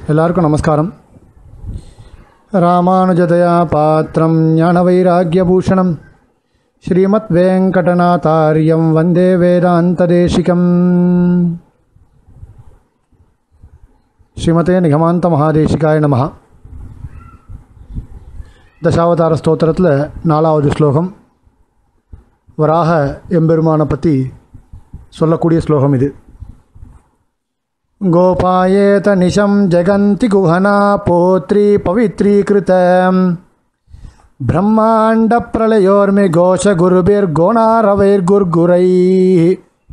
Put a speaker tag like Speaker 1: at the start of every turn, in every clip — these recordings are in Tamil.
Speaker 1: எல்லாருக்கும் நமஸ்காரம் ராமானுஜதயா பாத்திரம் ஞானவைராக்கியபூஷணம் ஸ்ரீமத் வெங்கடநாதாரியம் வந்தே வேதாந்ததேசிகம் ஸ்ரீமதே நிகமாந்த மகாதேசிகாய நம தசாவதார ஸ்தோத்திரத்தில் நாலாவது ஸ்லோகம் வராக எம்பெருமானை பற்றி சொல்லக்கூடிய ஸ்லோகம் இது गोपायेत निशं जगन्ति गुहना पोत्री पवित्रीकृत ब्रह्माण्डप्रलयोर्मिघोषगुरुभिर्गोणारवैर्गुर्गुरैः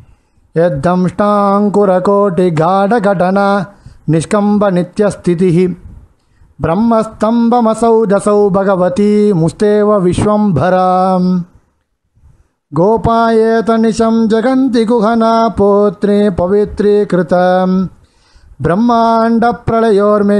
Speaker 1: यद्धंष्टाङ्कुरकोटिगाढघटना निष्कम्बनित्यस्थितिः ब्रह्मस्तम्भमसौ दसौ भगवती मुस्तेव विश्वम्भराम् गोपायेत निशं जगन्ति गुहना पोत्रे पवित्रीकृतम् ब्रह्माण्डप्रलयोर्मि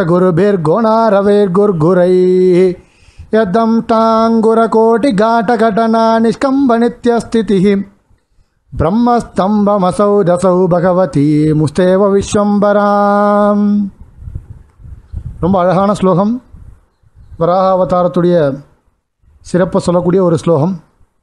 Speaker 1: घोषगुरुभिर्गुणारवैर्गुर्गुरैः यदं टाङ्गुरकोटिघाटघटना निष्कम्बनित्यस्थितिः ब्रह्मस्तम्भमसौ दसौ भगवती முஸ்தேவ விஸ்வம்பராம் ரொம்ப அழகான ஸ்லோகம் வராக அவதாரத்துடைய சிறப்பை சொல்லக்கூடிய ஒரு ஸ்லோகம்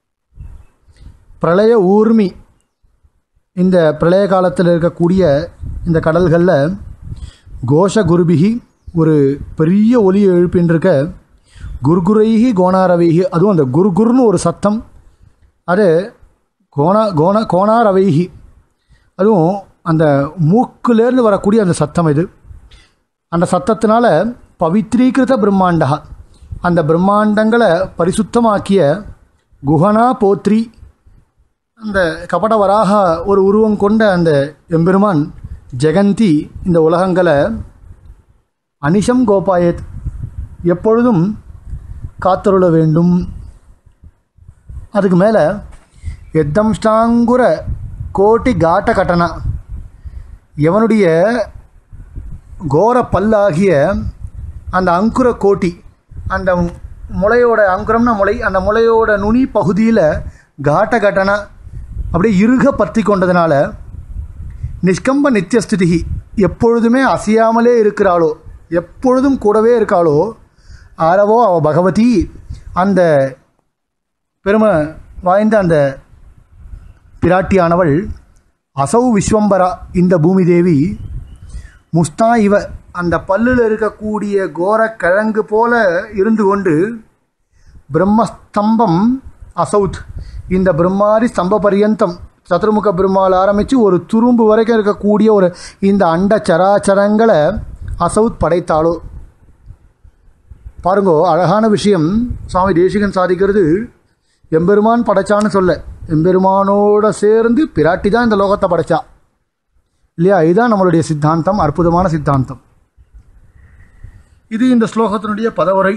Speaker 1: பிரளய ஊர்மி இந்த பிரளய காலத்தில் இருக்கக்கூடிய இந்த கடல்களில் கோஷ குருபிகி ஒரு பெரிய ஒலி எழுப்பின்றிருக்க குர்குரைகி கோணாரவைகி அதுவும் அந்த குர்குர்னு ஒரு சத்தம் அது கோணா கோண கோணாரவைகி அதுவும் அந்த மூக்குலேருந்து வரக்கூடிய அந்த சத்தம் இது அந்த சத்தத்தினால பவித்ரீகிருத பிரம்மாண்டா அந்த பிரம்மாண்டங்களை பரிசுத்தமாக்கிய குஹனா போத்ரி அந்த கபட வராக ஒரு உருவம் கொண்ட அந்த எம்பெருமான் ஜெகந்தி இந்த உலகங்களை அனிஷம் கோபாயத் எப்பொழுதும் காத்தருள வேண்டும் அதுக்கு மேலே எத்தம்ஷ்டாங்குர கோட்டி காட்ட கட்டணா எவனுடைய கோர பல்லாகிய அந்த அங்குர கோட்டி அந்த முளையோட அங்குரம்னா முளை அந்த முளையோட நுனி பகுதியில் காட்ட கட்டணா அப்படியே இறுக பற்றி கொண்டதுனால நிஷ்கம்ப நித்தியஸ்திதி எப்பொழுதுமே அசையாமலே இருக்கிறாளோ எப்பொழுதும் கூடவே இருக்காளோ ஆரவோ அவ பகவதி அந்த பெருமை வாய்ந்த அந்த பிராட்டியானவள் அசௌ விஸ்வம்பரா இந்த பூமி தேவி முஸ்தா இவ அந்த பல்லில் இருக்கக்கூடிய கோர கிழங்கு போல இருந்து கொண்டு பிரம்மஸ்தம்பம் அசௌத் இந்த பிரம்மாரி ஸ்தம்ப பரியந்தம் சதுர்முக பிரம்மாவில் ஆரம்பித்து ஒரு துரும்பு வரைக்கும் இருக்கக்கூடிய ஒரு இந்த அண்ட சராச்சரங்களை அசௌத் படைத்தாளோ பாருங்கோ அழகான விஷயம் சுவாமி தேசிகன் சாதிக்கிறது எம்பெருமான் படைச்சான்னு சொல்ல எம்பெருமானோட சேர்ந்து பிராட்டி தான் இந்த லோகத்தை படைச்சா இல்லையா இதுதான் நம்மளுடைய சித்தாந்தம் அற்புதமான சித்தாந்தம் இது இந்த ஸ்லோகத்தினுடைய பதவுரை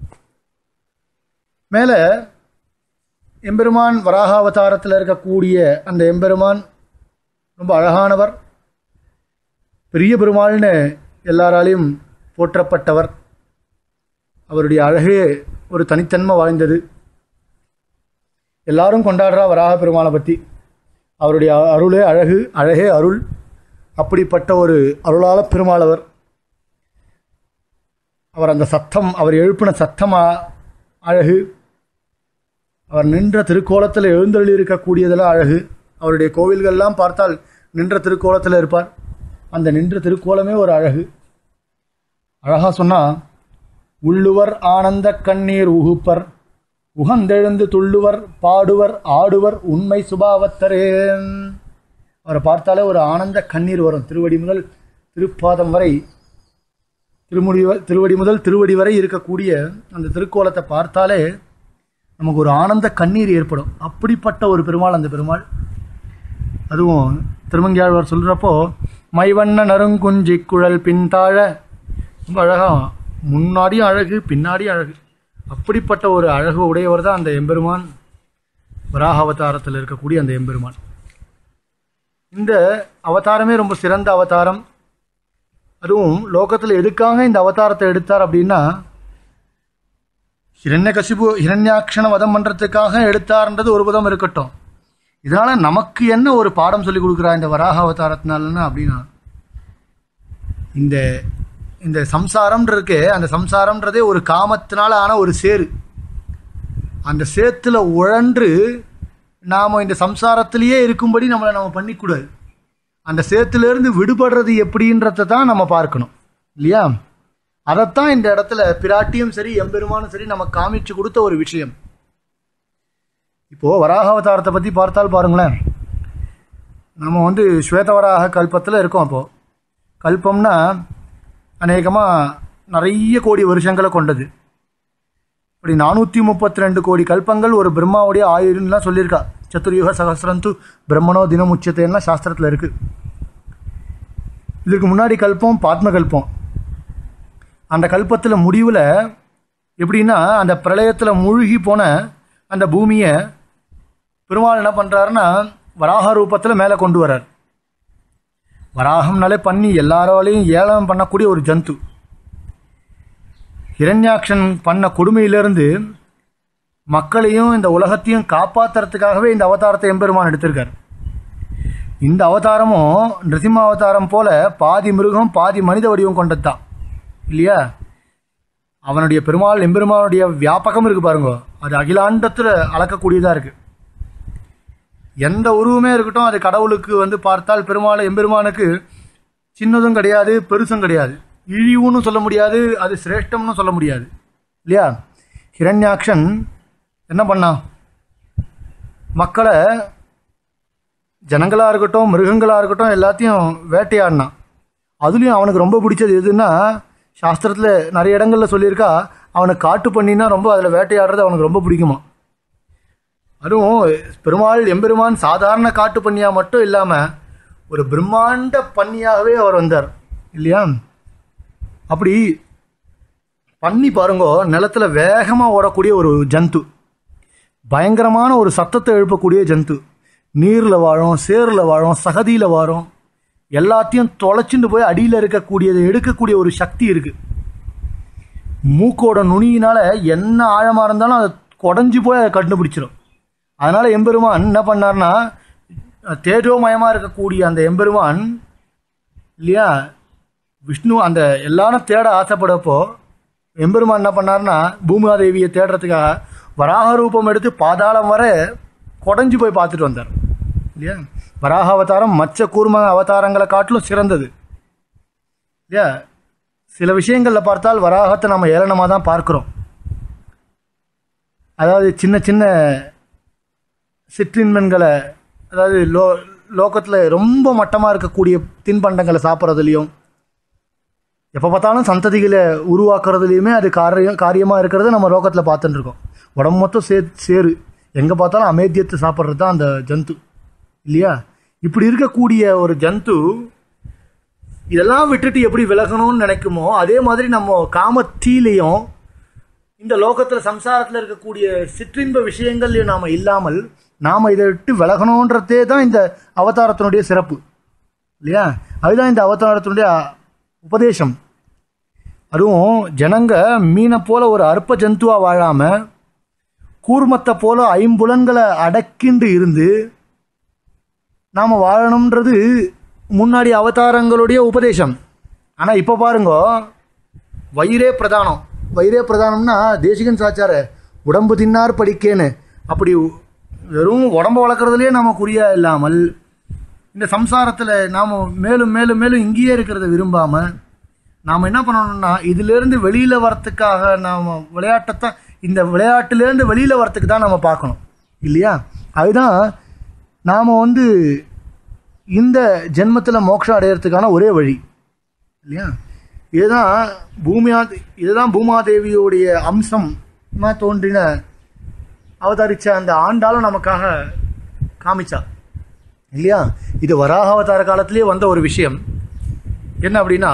Speaker 1: மேலே எம்பெருமான் வராகாவதாரத்தில் இருக்கக்கூடிய அந்த எம்பெருமான் ரொம்ப அழகானவர் பெரிய பெருமாள்னு எல்லாராலையும் போற்றப்பட்டவர் அவருடைய அழகே ஒரு தனித்தன்மை வாழ்ந்தது எல்லாரும் கொண்டாடுறா வராக பெருமாளை பற்றி அவருடைய அருளே அழகு அழகே அருள் அப்படிப்பட்ட ஒரு அருளாள பெருமாள் அவர் அவர் அந்த சத்தம் அவர் எழுப்பின சத்தம் அழகு அவர் நின்ற திருக்கோலத்தில் எழுந்தருளி இருக்கக்கூடியதெல்லாம் அழகு அவருடைய கோவில்கள்லாம் பார்த்தால் நின்ற திருக்கோலத்தில் இருப்பார் அந்த நின்ற திருக்கோலமே ஒரு அழகு அழகாக சொன்னால் உள்ளுவர் ஆனந்த கண்ணீர் உகுப்பர் உகந்தெழுந்து துள்ளுவர் பாடுவர் ஆடுவர் உண்மை சுபாவத்தரே அவரை பார்த்தாலே ஒரு ஆனந்த கண்ணீர் வரும் திருவடி முதல் திருப்பாதம் வரை திருமுடி திருவடி முதல் திருவடி வரை இருக்கக்கூடிய அந்த திருக்கோலத்தை பார்த்தாலே நமக்கு ஒரு ஆனந்த கண்ணீர் ஏற்படும் அப்படிப்பட்ட ஒரு பெருமாள் அந்த பெருமாள் அதுவும் திருமங்கியாழ்வார் சொல்கிறப்போ மைவண்ண நறுங்குஞ்சி குழல் பின்தாழ ரொம்ப அழகாக முன்னாடியும் அழகு பின்னாடியும் அழகு அப்படிப்பட்ட ஒரு அழகு உடையவர் தான் அந்த எம்பெருமான் வராக அவதாரத்தில் இருக்கக்கூடிய அந்த எம்பெருமான் இந்த அவதாரமே ரொம்ப சிறந்த அவதாரம் அதுவும் லோகத்தில் எதுக்காக இந்த அவதாரத்தை எடுத்தார் அப்படின்னா ஹிரண்யகசிபு ஹிரண்யாட்சண வதம் பண்ணுறதுக்காக எடுத்தார்ன்றது ஒரு புதம் இருக்கட்டும் இதனால் நமக்கு என்ன ஒரு பாடம் சொல்லி கொடுக்குறா இந்த வராக அவதாரத்தினாலன்னா அப்படின்னா இந்த இந்த சம்சாரம்ன்ற இருக்கு அந்த சம்சாரம்ன்றதே ஒரு காமத்தினால ஆன ஒரு சேரு அந்த சேத்துல உழன்று நாம் இந்த சம்சாரத்திலேயே இருக்கும்படி நம்மளை நம்ம பண்ணிக்கூடாது அந்த சேத்துலேருந்து விடுபடுறது எப்படின்றத தான் நம்ம பார்க்கணும் இல்லையா அதைத்தான் இந்த இடத்துல பிராட்டியும் சரி எம்பெருமானும் சரி நம்ம காமிச்சு கொடுத்த ஒரு விஷயம் இப்போ வராகாவதாரத்தை பற்றி பார்த்தால் பாருங்களேன் நம்ம வந்து ஸ்வேதவராக கல்பத்தில் இருக்கோம் அப்போ கல்பம்னா அநேகமாக நிறைய கோடி வருஷங்களை கொண்டது இப்படி நானூற்றி முப்பத்தி ரெண்டு கோடி கல்பங்கள் ஒரு பிரம்மாவுடைய ஆயுள்லாம் சொல்லியிருக்கா சதுர்யுக சகசிரந்து பிரம்மனோ தினம் உச்சத்தைலாம் சாஸ்திரத்தில் இருக்குது இதுக்கு முன்னாடி கல்பம் பாத்ம கல்பம் அந்த கல்பத்தில் முடிவில் எப்படின்னா அந்த பிரளயத்தில் மூழ்கி போன அந்த பூமியை பெருமாள் என்ன பண்ணுறாருன்னா வராக ரூபத்தில் மேலே கொண்டு வர்றார் வராகம்னாலே பண்ணி எல்லாராலையும் ஏலம் பண்ணக்கூடிய ஒரு ஜந்து ஹிரண்யாக்ஷன் பண்ண கொடுமையிலிருந்து மக்களையும் இந்த உலகத்தையும் காப்பாத்துறதுக்காகவே இந்த அவதாரத்தை எம்பெருமான் எடுத்திருக்கார் இந்த அவதாரமும் நிருசிம்ம அவதாரம் போல பாதி மிருகம் பாதி மனித வடிவம் கொண்டது தான் இல்லையா அவனுடைய பெருமாள் எம்பெருமானுடைய வியாபகம் இருக்கு பாருங்க அது அகிலாண்டத்தில் அளக்கக்கூடியதாக இருக்கு எந்த உருவமே இருக்கட்டும் அது கடவுளுக்கு வந்து பார்த்தால் பெருமாள் எம்பெருமானுக்கு சின்னதும் கிடையாது பெருசும் கிடையாது இழிவுன்னு சொல்ல முடியாது அது சிரேஷ்டம்னு சொல்ல முடியாது இல்லையா ஹிரண்யாக்ஷன் என்ன பண்ணான் மக்களை ஜனங்களாக இருக்கட்டும் மிருகங்களாக இருக்கட்டும் எல்லாத்தையும் வேட்டையாடினான் அதுலேயும் அவனுக்கு ரொம்ப பிடிச்சது எதுன்னா சாஸ்திரத்தில் நிறைய இடங்களில் சொல்லியிருக்கா அவனை காட்டு பண்ணினா ரொம்ப அதில் வேட்டையாடுறது அவனுக்கு ரொம்ப பிடிக்குமா அதுவும் பெருமாள் எம்பெருமான் சாதாரண காட்டு பண்ணியாக மட்டும் இல்லாமல் ஒரு பிரம்மாண்ட பண்ணியாகவே அவர் வந்தார் இல்லையா அப்படி பண்ணி பாருங்க நிலத்துல வேகமாக ஓடக்கூடிய ஒரு ஜந்து பயங்கரமான ஒரு சத்தத்தை எழுப்பக்கூடிய ஜந்து நீரில் வாழும் சேரில் வாழும் சகதியில் வாழும் எல்லாத்தையும் தொலைச்சிட்டு போய் அடியில் இருக்கக்கூடியதை எடுக்கக்கூடிய ஒரு சக்தி இருக்கு மூக்கோட நுனியினால என்ன ஆழமாக இருந்தாலும் அதை குடஞ்சி போய் அதை கண்டுபிடிச்சிடும் அதனால எம்பெருமான் என்ன பண்ணார்னா தேஜோமயமாக இருக்கக்கூடிய அந்த எம்பெருமான் இல்லையா விஷ்ணு அந்த எல்லாரும் தேட ஆசைப்படப்போ எம்பெருமான் என்ன பண்ணார்னா பூமாதேவியை தேடுறதுக்காக வராக ரூபம் எடுத்து பாதாளம் வர குடஞ்சி போய் பார்த்துட்டு வந்தார் இல்லையா வராக அவதாரம் மற்ற கூர்ம அவதாரங்களை காட்டிலும் சிறந்தது இல்லையா சில விஷயங்களில் பார்த்தால் வராகத்தை நம்ம ஏளனமாக தான் பார்க்குறோம் அதாவது சின்ன சின்ன சிற்றின்மன்களை அதாவது லோ லோகத்தில் ரொம்ப மட்டமாக இருக்கக்கூடிய தின்பண்டங்களை சாப்பிட்றதுலையும் எப்போ பார்த்தாலும் சந்ததிகளை உருவாக்குறதுலையுமே அது காரியம் காரியமாக இருக்கிறத நம்ம லோகத்தில் பார்த்துட்டு இருக்கோம் உடம்பு மொத்தம் சே சேரு எங்கே பார்த்தாலும் அமேத்தியத்தை சாப்பிட்றது தான் அந்த ஜந்து இல்லையா இப்படி இருக்கக்கூடிய ஒரு ஜந்து இதெல்லாம் விட்டுட்டு எப்படி விலகணும்னு நினைக்குமோ அதே மாதிரி நம்ம காமத்தீலையும் இந்த லோகத்தில் சம்சாரத்தில் இருக்கக்கூடிய சிற்றின்ப விஷயங்கள்லையும் நாம் இல்லாமல் நாம் இதை விட்டு விலகணுன்றதே தான் இந்த அவதாரத்தினுடைய சிறப்பு இல்லையா அதுதான் இந்த அவதாரத்தினுடைய உபதேசம் அதுவும் ஜனங்க மீனை போல ஒரு அற்ப ஜந்துவா வாழாம கூர்மத்தை போல ஐம்புலன்களை அடக்கிண்டு இருந்து நாம் வாழணுன்றது முன்னாடி அவதாரங்களுடைய உபதேசம் ஆனால் இப்போ பாருங்க வயிறே பிரதானம் வயிறே பிரதானம்னா தேசிகன் சாச்சார உடம்பு தின்னார் படிக்கேன்னு அப்படி வெறும் உடம்பு வளர்க்குறதுலேயே நம்ம குறியா இல்லாமல் இந்த சம்சாரத்தில் நாம் மேலும் மேலும் மேலும் இங்கேயே இருக்கிறத விரும்பாமல் நாம் என்ன பண்ணணும்னா இதிலேருந்து வெளியில் வரத்துக்காக நாம் விளையாட்டைத்தான் இந்த விளையாட்டுலேருந்து வெளியில் வரத்துக்கு தான் நம்ம பார்க்கணும் இல்லையா அதுதான் நாம் வந்து இந்த ஜென்மத்தில் மோட்சம் அடையிறதுக்கான ஒரே வழி இல்லையா இதுதான் பூமியா இதுதான் பூமாதேவியோடைய அம்சமாக தோன்றின அவதரிச்ச அந்த ஆண்டாலும் நமக்காக காமிச்சா இல்லையா இது வராக அவதார காலத்திலே வந்த ஒரு விஷயம் என்ன அப்படின்னா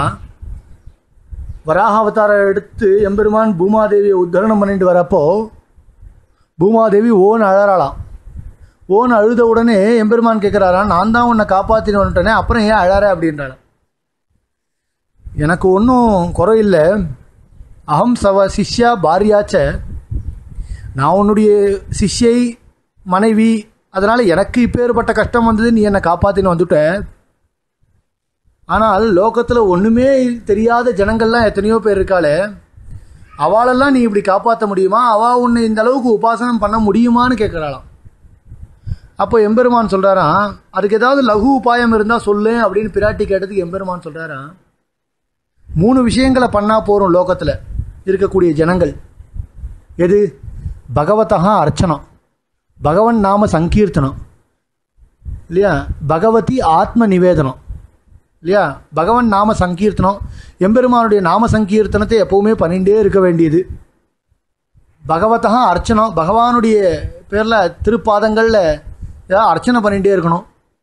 Speaker 1: வராக அவதாரம் எடுத்து எம்பெருமான் பூமாதேவியை உத்தரணம் பண்ணிட்டு வரப்போ பூமாதேவி ஓன் அழறாளாம் ஓன் அழுத உடனே எம்பெருமான் கேட்குறாராம் நான் தான் உன்னை காப்பாற்றின்னு வந்துட்டேனே அப்புறம் ஏன் அழற அப்படின்றாளாம் எனக்கு ஒன்றும் குறை இல்லை அகம் சவ சிஷ்யா பாரியாச்ச நான் உன்னுடைய சிஷ்யை மனைவி அதனால் எனக்கு இப்பேற்பட்ட கஷ்டம் வந்தது நீ என்னை காப்பாற்றின்னு வந்துட்ட ஆனால் லோகத்தில் ஒன்றுமே தெரியாத ஜனங்கள்லாம் எத்தனையோ பேர் இருக்காளே அவளெல்லாம் நீ இப்படி காப்பாற்ற முடியுமா அவள் உன்னை இந்த அளவுக்கு உபாசனம் பண்ண முடியுமான்னு கேட்குறாளாம் அப்போ எம்பெருமான் சொல்கிறாராம் அதுக்கு ஏதாவது லகு உபாயம் இருந்தால் சொல்லு அப்படின்னு பிராட்டி கேட்டதுக்கு எம்பெருமான் சொல்கிறாராம் மூணு விஷயங்களை பண்ணால் போகிறோம் லோகத்தில் இருக்கக்கூடிய ஜனங்கள் எது பகவதா அர்ச்சனம் பகவன் நாம சங்கீர்த்தனம் இல்லையா பகவதி ஆத்ம நிவேதனம் இல்லையா பகவன் நாம சங்கீர்த்தனம் எம்பெருமானுடைய நாம சங்கீர்த்தனத்தை எப்பவுமே பண்ணிகிட்டே இருக்க வேண்டியது பகவதா அர்ச்சனம் பகவானுடைய பேரில் திருப்பாதங்களில் ஏதாவது அர்ச்சனை பண்ணிகிட்டே இருக்கணும்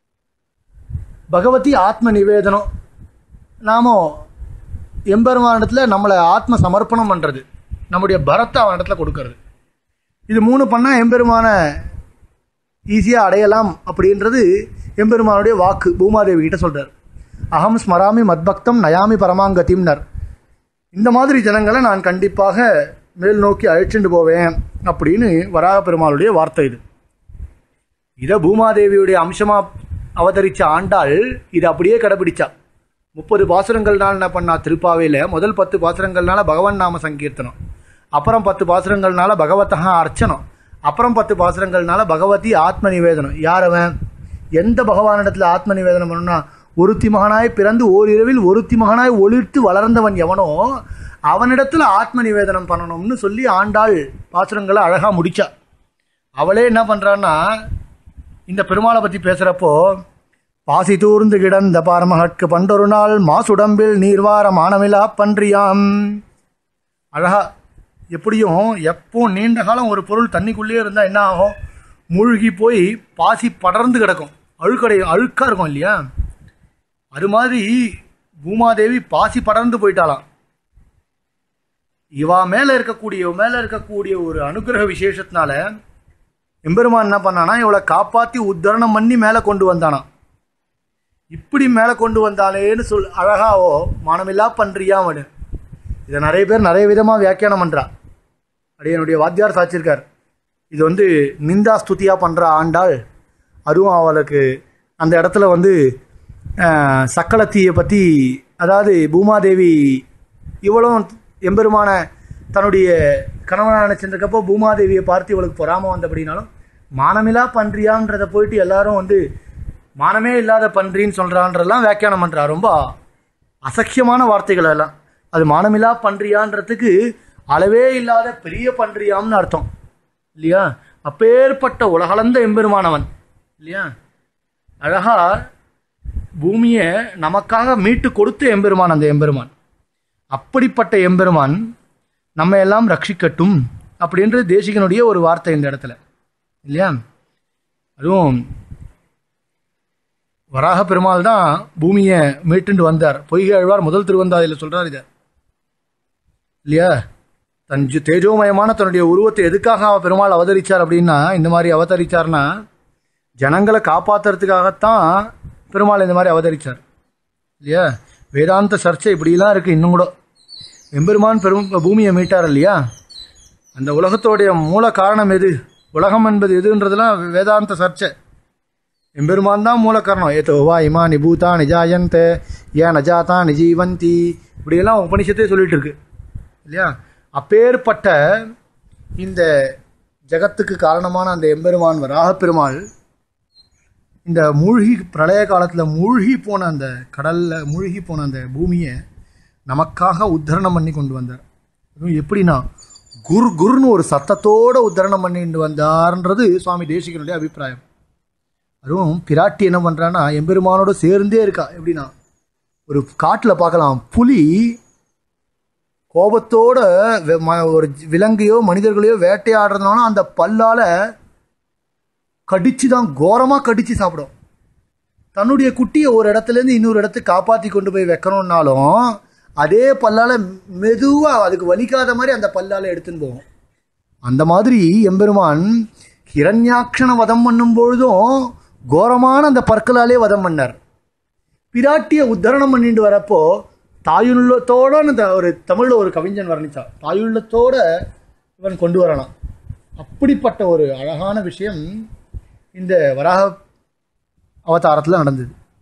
Speaker 1: பகவதி ஆத்ம நிவேதனம் நாம எம்பெருமானிடத்தில் நம்மளை ஆத்ம சமர்ப்பணம் பண்ணுறது நம்முடைய பரத்தை அவனிடத்துல கொடுக்கறது இது மூணு பண்ணால் எம்பெருமான ஈஸியாக அடையலாம் அப்படின்றது எம்பெருமானுடைய வாக்கு பூமாதேவி கிட்ட சொல்கிறார் அகம் ஸ்மராமி மத்பக்தம் நயாமி பரமாங்கத்திம்னர் இந்த மாதிரி ஜனங்களை நான் கண்டிப்பாக மேல் நோக்கி அழைச்சிட்டு போவேன் அப்படின்னு வராக பெருமாளுடைய வார்த்தை இது இதை பூமாதேவியுடைய அம்சமாக அவதரித்த ஆண்டாள் இதை அப்படியே கடைபிடிச்சா முப்பது பாசுரங்கள்னால என்ன பண்ணா திருப்பாவையில் முதல் பத்து பாசுரங்கள்னால பகவான் நாம சங்கீர்த்தனம் அப்புறம் பத்து பாசுரங்கள்னால பகவத்தகா அர்ச்சனம் அப்புறம் பத்து பாசுரங்கள்னால பகவதி ஆத்ம நிவேதனம் யார் அவன் எந்த பகவானிடத்தில் ஆத்ம நிவேதனம் பண்ணணும்னா ஒருத்தி மகனாய் பிறந்து ஓரிரவில் ஒருத்தி மகனாய் ஒளிர்த்து வளர்ந்தவன் எவனோ அவனிடத்தில் ஆத்ம நிவேதனம் பண்ணணும்னு சொல்லி ஆண்டாள் பாசுரங்களை அழகாக முடிச்சா அவளே என்ன பண்ணுறான்னா இந்த பெருமாளை பற்றி பேசுகிறப்போ பாசி தூர்ந்து கிடந்த பார்மகற்கு பண்டொரு நாள் மாசுடம்பில் நீர்வார மானமிலா பன்றியாம் அழகா எப்படியும் எப்போ நீண்ட காலம் ஒரு பொருள் தண்ணிக்குள்ளேயே இருந்தால் என்ன ஆகும் மூழ்கி போய் பாசி படர்ந்து கிடக்கும் அழுக்கடை அழுக்காக இருக்கும் இல்லையா அது மாதிரி பூமாதேவி பாசி படர்ந்து போயிட்டாளாம் இவா மேலே இருக்கக்கூடிய இவ மேலே இருக்கக்கூடிய ஒரு அனுகிரக விசேஷத்தினால எம்பெருமான் என்ன பண்ணானா இவளை காப்பாற்றி உத்தரணம் பண்ணி மேலே கொண்டு வந்தானா இப்படி மேலே கொண்டு வந்தாலேன்னு சொல் அழகாவோ மானமில்லா பண்றியா அவனு இதை நிறைய பேர் நிறைய விதமாக வியாக்கியானம் பண்ணுறா அப்படியே என்னுடைய வாத்தியார் சாச்சிருக்கார் இது வந்து நிந்தா ஸ்துதியாக பண்ணுற ஆண்டாள் அதுவும் அவளுக்கு அந்த இடத்துல வந்து அஹ், சக்களத்தியை பற்றி அதாவது பூமாதேவி இவளும் எம்பெருமான தன்னுடைய கணவனாக நினச்சிருக்கப்போ பூமாதேவியை பார்த்து இவளுக்கு பொறாம வந்தபடினாலும் மானமில்லா பன்றியான்றதை போயிட்டு எல்லாரும் வந்து மானமே இல்லாத பன்றின்னு சொல்கிறான்றதெல்லாம் வியாக்கியானம் பண்ணுறா ரொம்ப அசக்கியமான வார்த்தைகள் எல்லாம் அது மானமில்லா பன்றியான்றதுக்கு அளவே இல்லாத பெரிய பன்றியாம்னு அர்த்தம் இல்லையா அப்பேற்பட்ட உலகளந்த எம்பெருமானவன் இல்லையா அழகா பூமியை நமக்காக மீட்டு கொடுத்த எம்பெருமான் அந்த எம்பெருமான் அப்படிப்பட்ட எம்பெருமான் நம்ம எல்லாம் ரட்சிக்கட்டும் அப்படின்றது தேசிகனுடைய ஒரு வார்த்தை இந்த இடத்துல இல்லையா அதுவும் வராக பெருமாள் தான் பூமியை மீட்டுண்டு வந்தார் பொய்கை அழ்வார் முதல் திருவந்தாதியில் சொல்றார் இதை இல்லையா தன் ஜு- தேஜோமயமான தன்னுடைய உருவத்தை எதுக்காக அவ பெருமாள் அவதரிச்சார் அப்படின்னா இந்த மாதிரி அவதரிச்சார்னா ஜனங்களை காப்பாத்துறதுக்காகத்தான் பெருமாள் இந்த மாதிரி அவதரிச்சார் இல்லையா வேதாந்த சர்ச்சை இப்படிலாம் இருக்கு இன்னும் கூட எம்பெருமான் பெரும் பூமியை மீட்டார் இல்லையா அந்த உலகத்தோடைய மூல காரணம் எது உலகம் என்பது எதுன்றதுலாம் வேதாந்த சர்ச்சை எம்பெருமான் தான் மூல காரணம் ஏதோ வா இமா நிபூதா நிஜாயந்த ஏன் நஜாதா நிஜீவந்தி இப்படியெல்லாம் உபனிஷத்தே சொல்லிட்டு இருக்கு இல்லையா அப்பேற்பட்ட இந்த ஜகத்துக்கு காரணமான அந்த எம்பெருமான் வராக பெருமாள் இந்த மூழ்கி பிரளய காலத்தில் மூழ்கி போன அந்த கடலில் மூழ்கி போன அந்த பூமியை நமக்காக உத்தரணம் பண்ணி கொண்டு வந்தார் அதுவும் எப்படின்னா குர் குர்னு ஒரு சத்தத்தோட உத்தரணம் பண்ணிட்டு வந்தார்ன்றது சுவாமி தேசிகனுடைய அபிப்பிராயம் அதுவும் பிராட்டி என்ன பண்ணுறான்னா எம்பெருமானோட சேர்ந்தே இருக்கா எப்படின்னா ஒரு காட்டில் பார்க்கலாம் புலி கோபத்தோட வெ- ம- ஒரு விலங்கையோ மனிதர்களையோ வேட்டையாடுறதுனால அந்த பல்லால கடிச்சு தான் கோரமாக கடிச்சு சாப்பிடும் தன்னுடைய குட்டியை ஒரு இடத்துலேருந்து இன்னொரு இடத்துக்கு காப்பாற்றி கொண்டு போய் வைக்கணும்னாலும் அதே பல்லால மெதுவாக அதுக்கு வலிக்காத மாதிரி அந்த பல்லால எடுத்துன்னு போகும் அந்த மாதிரி எம்பெருமான் ஹிரண்யாக்ஷனை வதம் பண்ணும் பொழுதும் கோரமான அந்த பற்களாலே வதம் பண்ணார் பிராட்டியை உத்தரணம் பண்ணிட்டு வரப்போ தாயுள்ளத்தோட அந்த ஒரு தமிழில் ஒரு கவிஞன் வர்ணிச்சா தாயுள்ளத்தோட இவன் கொண்டு வரலாம் அப்படிப்பட்ட ஒரு அழகான விஷயம் இந்த வராக அவதாரத்தில் நடந்தது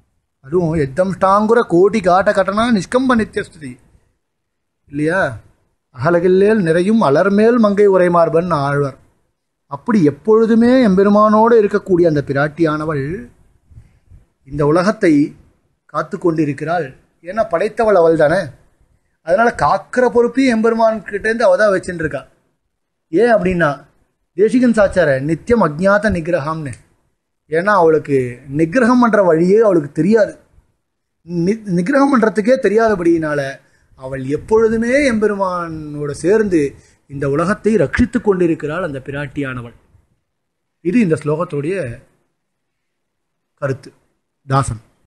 Speaker 1: அதுவும் எத்தம் டாங்குற கோடி காட்ட கட்டனா நிஷ்கம்ப நித்தியஸ்துதி இல்லையா அகலகில்லேல் நிறையும் அலர்மேல் மங்கை உரைமார்பன் ஆழ்வார் அப்படி எப்பொழுதுமே எம்பெருமானோடு இருக்கக்கூடிய அந்த பிராட்டியானவள் இந்த உலகத்தை காத்து கொண்டிருக்கிறாள் ஏன்னா படைத்தவள் அவள் தானே அதனால காக்கிற பொறுப்பையும் எம்பெருமான் கிட்டேருந்து அவள் தான் வச்சுட்டு இருக்கா ஏன் அப்படின்னா தேசிகன் சாச்சார நித்தியம் அஜ்ஞாத நிகிரகம்னு ஏன்னா அவளுக்கு நிகிரகம் பண்ணுற வழியே அவளுக்கு தெரியாது நி நிகிரகம் பண்ணுறதுக்கே தெரியாதபடியினால அவள் எப்பொழுதுமே எம்பெருமானோட சேர்ந்து இந்த உலகத்தை ரட்சித்து கொண்டிருக்கிறாள் அந்த பிராட்டியானவள் இது இந்த ஸ்லோகத்துடைய கருத்து தாசன்